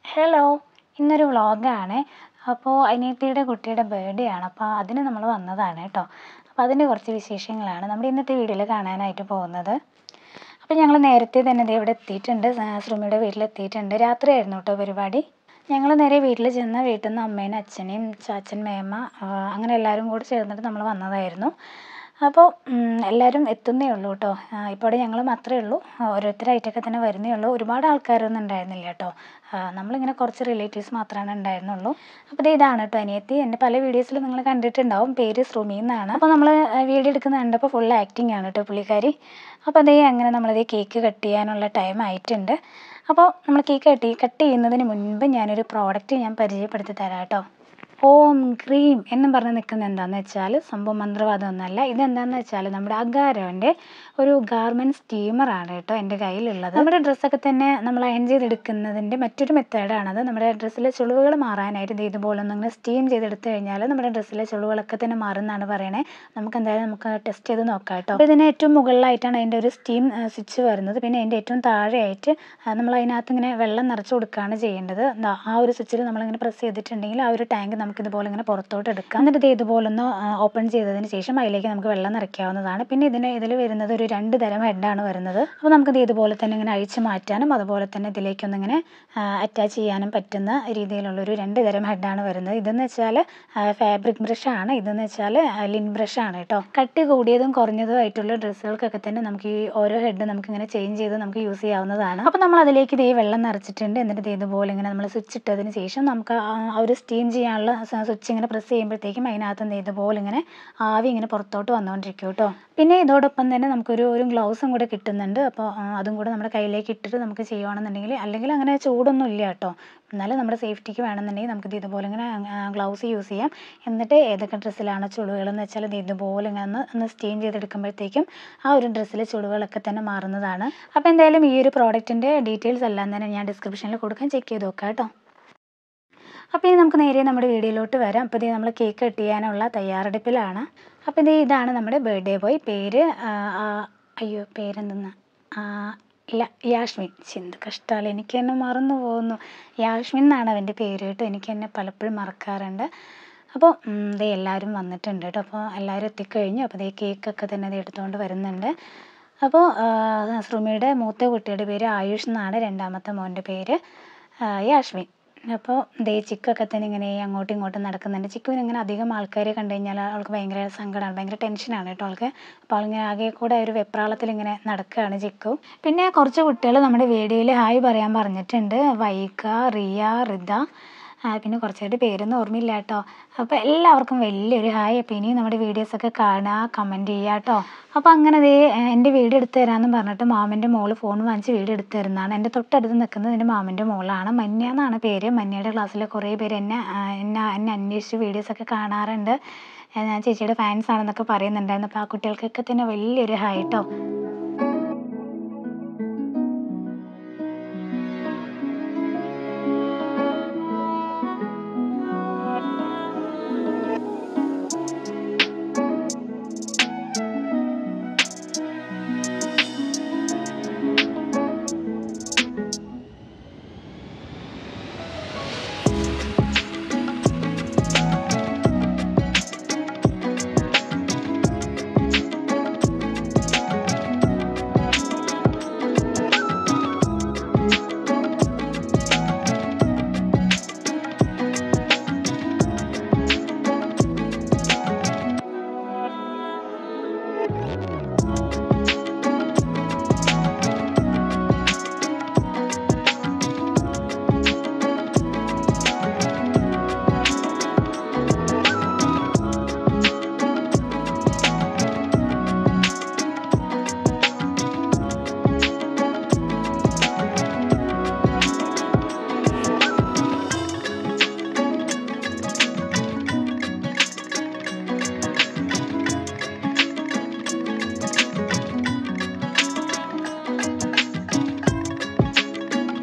hello ഇന്നൊരു വ്ളോഗാണ് അപ്പോൾ അനിയത്തിയുടെ കുട്ടിയുടെ ബർത്ത്ഡേ ആണ് അപ്പോൾ അതിന് നമ്മൾ വന്നതാണ് കേട്ടോ അപ്പോൾ അതിൻ്റെ കുറച്ച് വിശേഷങ്ങളാണ് നമ്മുടെ ഇന്നത്തെ വീഡിയോയിൽ കാണാനായിട്ട് പോകുന്നത് അപ്പോൾ ഞങ്ങൾ നേരത്തെ തന്നെ ദേ ഇവിടെ എത്തിയിട്ടുണ്ട് ശ്രുമിയുടെ വീട്ടിലെത്തിയിട്ടുണ്ട് രാത്രിയായിരുന്നു കേട്ടോ പരിപാടി ഞങ്ങൾ നേരെ വീട്ടിൽ ചെന്ന് വീട്ടിൽ നിന്ന് അമ്മേനും അച്ഛനെയും ചാച്ചൻ മേമ്മ അങ്ങനെ എല്ലാവരും കൂടി ചേർന്നിട്ട് നമ്മൾ വന്നതായിരുന്നു അപ്പോൾ എല്ലാവരും എത്തുന്നേ ഉള്ളൂ കേട്ടോ ഇപ്പോൾ ഇവിടെ ഞങ്ങൾ മാത്രമേ ഉള്ളൂ ഓരോരുത്തരായിട്ടൊക്കെ തന്നെ വരുന്നേ ഉള്ളൂ ഒരുപാട് ആൾക്കാരൊന്നും ഉണ്ടായിരുന്നില്ല കേട്ടോ നമ്മളിങ്ങനെ കുറച്ച് റിലേറ്റീവ്സ് മാത്രമാണ് ഉണ്ടായിരുന്നുള്ളൂ അപ്പോൾ ദേ ഇതാണ് കേട്ടോ അനിയത്തി എൻ്റെ പല വീഡിയോസിലും നിങ്ങൾ കണ്ടിട്ടുണ്ടാവും പേര് ശ്രുമി എന്നാണ് അപ്പോൾ നമ്മൾ വീഡിയോ എടുക്കുന്ന കണ്ടപ്പോൾ ഫുൾ ആക്ടിങ് ആണ് കേട്ടോ പുള്ളിക്കാരി അപ്പോൾ അതേ അങ്ങനെ നമ്മളതേ കേക്ക് കട്ട് ചെയ്യാനുള്ള ടൈം ആയിട്ടുണ്ട് അപ്പോൾ നമ്മൾ കേക്ക് കട്ട് കട്ട് ചെയ്യുന്നതിന് മുൻപ് ഞാനൊരു പ്രോഡക്റ്റ് ഞാൻ പരിചയപ്പെടുത്തി തരാം കേട്ടോ ഓം ക്രീം എന്നും പറഞ്ഞ് നിൽക്കുന്നത് എന്താണെന്ന് വെച്ചാൽ സംഭവം മന്ത്രവാദമൊന്നുമല്ല ഇതെന്താണെന്ന് വെച്ചാൽ നമ്മുടെ അഗാരോൻ്റെ ഒരു ഗാർമെൻറ്റ് സ്റ്റീമറാണ് കേട്ടോ എൻ്റെ കയ്യിലുള്ളത് നമ്മുടെ ഡ്രസ്സൊക്കെ തന്നെ നമ്മൾ അയൺ ചെയ്തെടുക്കുന്നതിൻ്റെ മറ്റൊരു മെത്തേഡാണത് നമ്മുടെ ഡ്രസ്സിലെ ചുളിവുകൾ മാറാനായിട്ട് ഇത് ഇതുപോലെ ഒന്നിങ്ങനെ സ്റ്റീം ചെയ്തെടുത്ത് കഴിഞ്ഞാൽ നമ്മുടെ ഡ്രസ്സിലെ ചുളിവുകളൊക്കെ തന്നെ മാറുമെന്നാണ് പറയണേ നമുക്ക് എന്തായാലും നമുക്ക് ടെസ്റ്റ് ചെയ്ത് നോക്കാം കേട്ടോ അപ്പോൾ ഇതിന് ഏറ്റവും മുകളിലായിട്ടാണ് അതിൻ്റെ ഒരു സ്റ്റീം സ്വിച്ച് വരുന്നത് പിന്നെ അതിൻ്റെ ഏറ്റവും താഴെയായിട്ട് നമ്മൾ അതിനകത്ത് ഇങ്ങനെ വെള്ളം നിറച്ച് കൊടുക്കുകയാണ് ചെയ്യേണ്ടത് ആ ഒരു സ്വിച്ചിൽ നമ്മളിങ്ങനെ പ്രസ് ചെയ്തിട്ടുണ്ടെങ്കിൽ ആ ഒരു ടാങ്ക് നമുക്ക് ഇതുപോലെ ഇങ്ങനെ പുറത്തോട്ട് എടുക്കാം എന്നിട്ട് ഇത് ഇതുപോലെ ഒന്ന് ഓപ്പൺ ചെയ്തതിന് ശേഷം അതിലേക്ക് നമുക്ക് വെള്ളം നിറയ്ക്കാവുന്നതാണ് പിന്നെ ഇതിന് ഇതിൽ വരുന്നത് ഒരു രണ്ട് തരം ഹെഡാണ് വരുന്നത് അപ്പോൾ നമുക്കിത് ഇതുപോലെ തന്നെ ഇങ്ങനെ അഴിച്ച് മാറ്റാനും അതുപോലെ തന്നെ ഇതിലേക്കൊന്നിങ്ങനെ അറ്റാച്ച് ചെയ്യാനും പറ്റുന്ന രീതിയിലുള്ള ഒരു രണ്ട് തരം ഹെഡാണ് വരുന്നത് ഇതെന്ന് വെച്ചാൽ ഫാബ്രിക് ബ്രഷാണ് ഇതെന്ന് വെച്ചാൽ ലിൻ ബ്രഷാണ് കേട്ടോ കട്ടി കൂടിയതും കുറഞ്ഞതും ആയിട്ടുള്ള ഡ്രസ്സുകൾക്കൊക്കെ തന്നെ നമുക്ക് ഈ ഓരോ ഹെഡ് നമുക്കിങ്ങനെ ചേഞ്ച് ചെയ്ത് നമുക്ക് യൂസ് ചെയ്യാവുന്നതാണ് അപ്പോൾ നമ്മൾ അതിലേക്ക് ഇതേ വെള്ളം നിറച്ചിട്ടുണ്ട് എന്നിട്ട് ഇത് ഇതുപോലെ ഇങ്ങനെ നമ്മൾ സ്വിച്ച് ഇട്ടതിന് ശേഷം നമുക്ക് ആ ഒരു സ്റ്റീം ചെയ്യാനുള്ള സ്വിച്ച് ഇങ്ങനെ പ്രസ് ചെയ്യുമ്പോഴത്തേക്കും അതിനകത്ത് നിന്ന് ഇതുപോലെ ഇങ്ങനെ ആവി ഇങ്ങനെ പുറത്തോട്ട് വന്നുകൊണ്ടിരിക്കും കേട്ടോ പിന്നെ ഇതോടൊപ്പം തന്നെ നമുക്കൊരു ഒരു ഗ്ലൗസും കൂടെ കിട്ടുന്നുണ്ട് അപ്പോൾ അതും കൂടെ നമ്മുടെ കയ്യിലേക്ക് ഇട്ടിട്ട് നമുക്ക് ചെയ്യുകയാണെന്നുണ്ടെങ്കിൽ അല്ലെങ്കിൽ അങ്ങനെ ചൂടൊന്നും ഇല്ല കേട്ടോ എന്നാലും നമ്മുടെ സേഫ്റ്റിക്ക് വേണമെന്നുണ്ടെങ്കിൽ നമുക്കിത് ഇതുപോലെ ഇങ്ങനെ ഗ്ലൗസ് യൂസ് ചെയ്യാം എന്നിട്ട് ഏതൊക്കെ ഡ്രസ്സിലാണോ ചുളിവുകളെന്ന് വെച്ചാൽ ഇത് ഇതുപോലെ ഇങ്ങനെ ഒന്ന് ഒന്ന് സ്റ്റീം ചെയ്തെടുക്കുമ്പോഴത്തേക്കും ആ ഒരു ഡ്രസ്സിലെ ചുളിവുകളൊക്കെ തന്നെ മാറുന്നതാണ് അപ്പോൾ എന്തായാലും ഈ ഒരു പ്രോഡക്റ്റിൻ്റെ ഡീറ്റെയിൽസ് എല്ലാം തന്നെ ഞാൻ ഡിസ്ക്രിപ്ഷനിൽ കൊടുക്കാൻ ചെക്ക് ചെയ്ത് നോക്കാം കേട്ടോ അപ്പോൾ ഇനി നമുക്ക് നേരെ നമ്മുടെ വീഡിയോയിലോട്ട് വരാം അപ്പോൾ ഇത് നമ്മൾ കേക്ക് കട്ട് ചെയ്യാനുള്ള തയ്യാറെടുപ്പിലാണ് അപ്പോൾ ഇത് ഇതാണ് നമ്മുടെ ബർത്ത്ഡേ ബോയ് പേര് അയ്യോ പേരെന്തെന്ന് ഇല്ല യാഷ്മിൻ ചിന്ത കഷ്ടാൽ എനിക്ക് എന്നെ മറന്നു പോകുന്നു യാഷ്മിൻ എന്നാണ് അവൻ്റെ പേര് കേട്ടോ എനിക്ക് എന്നെ പലപ്പോഴും മറക്കാറുണ്ട് അപ്പോൾ ദേ എല്ലാവരും വന്നിട്ടുണ്ട് കേട്ടോ അപ്പോൾ എല്ലാവരും എത്തിക്കഴിഞ്ഞു അപ്പോൾ ദേ കേക്കൊക്കെ തന്നെ ഇത് എടുത്തുകൊണ്ട് വരുന്നുണ്ട് അപ്പോൾ ശ്രുമിയുടെ മൂത്ത കുട്ടിയുടെ പേര് ആയുഷ് എന്നാണ് രണ്ടാമത്തെ മോൻ്റെ പേര് യാഷ്മിൻ അപ്പോൾ ദേ ചിക്കൊക്കെ തന്നെ ഇങ്ങനെ അങ്ങോട്ടും ഇങ്ങോട്ടും നടക്കുന്നുണ്ട് ചിക്കുവിന് ഇങ്ങനെ അധികം ആൾക്കാരെ കണ്ടു കഴിഞ്ഞാൽ അവൾക്ക് ഭയങ്കര സങ്കടമാണ് ഭയങ്കര ടെൻഷനാണ് കേട്ടോ അവൾക്ക് അപ്പോൾ അവളിങ്ങനെ ആകെ കൂടെ ഒരു വെപ്രാളത്തിൽ ഇങ്ങനെ നടക്കുകയാണ് ചിക്കു പിന്നെ കുറച്ച് കുട്ടികൾ നമ്മുടെ വീഡിയോയിൽ ഹായ് പറയാൻ പറഞ്ഞിട്ടുണ്ട് വൈക റിയ റിത പിന്നെ കുറച്ചായിട്ട് പേരൊന്നും ഓർമ്മയില്ല കേട്ടോ അപ്പോൾ എല്ലാവർക്കും വലിയൊരു ഹായ് അപ്പോൾ ഇനിയും നമ്മുടെ വീഡിയോസൊക്കെ കാണുക കമൻറ്റ് ചെയ്യുക കേട്ടോ അപ്പോൾ അങ്ങനെ ദേ എൻ്റെ വീഡിയോ എടുത്ത് തരാമെന്ന് പറഞ്ഞിട്ട് മാമൻ്റെ മോള് ഫോൺ വാങ്ങിച്ച് വീഡിയോ എടുത്ത് തരുന്നതാണ് എൻ്റെ തൊട്ടടുത്ത് നിൽക്കുന്നത് എൻ്റെ മാമൻ്റെ മോളാണ് മന്യ എന്നാണ് പേര് മന്യയുടെ ക്ലാസ്സിലെ കുറേ പേര് എന്നെ എന്നെ എന്നെ അന്വേഷിച്ച് വീഡിയോസൊക്കെ കാണാറുണ്ട് ഞാൻ ചേച്ചിയുടെ ഫാൻസ് ആണെന്നൊക്കെ പറയുന്നുണ്ടായിരുന്നു അപ്പോൾ ആ കുട്ടികൾക്കൊക്കെ തന്നെ വലിയൊരു ഹായ് കേട്ടോ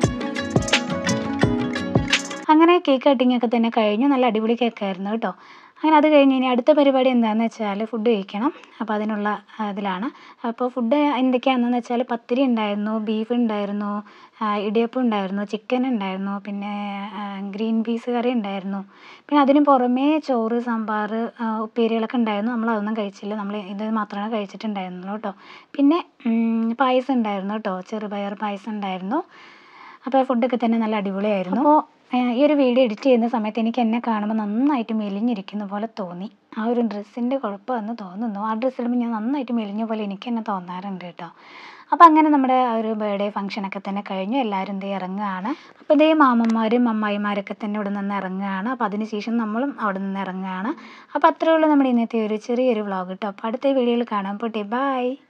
അങ്ങനെ കേക്ക് കട്ടിംഗ് ഒക്കെ തന്നെ കഴിഞ്ഞു നല്ല അടിപൊളി കേക്കായിരുന്നു കേട്ടോ അങ്ങനെ അത് കഴിഞ്ഞ് ഇനി അടുത്ത പരിപാടി എന്താണെന്ന് വെച്ചാൽ ഫുഡ് കഴിക്കണം അപ്പോൾ അതിനുള്ള ആ, ഇതിലാണ് അപ്പോൾ ഫുഡ് എന്തൊക്കെയാണെന്ന് വെച്ചാൽ പത്തിരി ഉണ്ടായിരുന്നു ബീഫ് ഉണ്ടായിരുന്നു ആ, ഇടിയപ്പം ഉണ്ടായിരുന്നു ചിക്കൻ ഉണ്ടായിരുന്നു പിന്നെ ആ, ഗ്രീൻ പീസ് കറി ഉണ്ടായിരുന്നു പിന്നെ അതിന് പുറമേ ചോറ് സാമ്പാർ ആ, ഉപ്പേരികളൊക്കെ ഉണ്ടായിരുന്നു നമ്മൾ അതൊന്നും കഴിച്ചില്ല നമ്മൾ ഇത് മാത്രമാണ് കഴിച്ചിട്ടുണ്ടായിരുന്നുള്ളൂ കേട്ടോ പിന്നെ ഉം, പായസം ഉണ്ടായിരുന്നു കേട്ടോ ചെറുപയർ പായസം ഉണ്ടായിരുന്നു അപ്പോൾ ഫുഡൊക്കെ തന്നെ നല്ല അടിപൊളിയായിരുന്നു അപ്പോൾ ഈ ഒരു വീഡിയോ എഡിറ്റ് ചെയ്യുന്ന സമയത്ത് എനിക്ക് എന്നെ കാണുമ്പോൾ നന്നായിട്ട് മെലിഞ്ഞിരിക്കുന്ന പോലെ തോന്നി ആ ഒരു ഡ്രസ്സിൻ്റെ കുഴപ്പമെന്ന് തോന്നുന്നു ആ ഡ്രസ്സ് ഇടുമ്പോൾ ഞാൻ നന്നായിട്ട് മെലിഞ്ഞ പോലെ എനിക്ക് തന്നെ തോന്നാറുണ്ട് കേട്ടോ അപ്പോൾ അങ്ങനെ നമ്മുടെ ആ ഒരു ബർത്ത്ഡേ ഫംഗ്ഷനൊക്കെ തന്നെ കഴിഞ്ഞു എല്ലാവരും ദേ ഇറങ്ങുകയാണ് അപ്പോൾ ഇതേ മാമന്മാരും അമ്മായിമാരൊക്കെ തന്നെ ഇവിടെ നിന്ന് ഇറങ്ങുകയാണ് അപ്പോൾ അതിന് ശേഷം നമ്മളും അവിടെ നിന്ന് ഇറങ്ങുകയാണ് അപ്പോൾ അത്രയേ ഉള്ളൂ നമ്മുടെ ഇന്നത്തെ ഒരു ചെറിയൊരു വ്ളോഗ് കേട്ടോ അപ്പോൾ അടുത്ത വീഡിയോയിൽ കാണാം പോട്ടെ ബൈ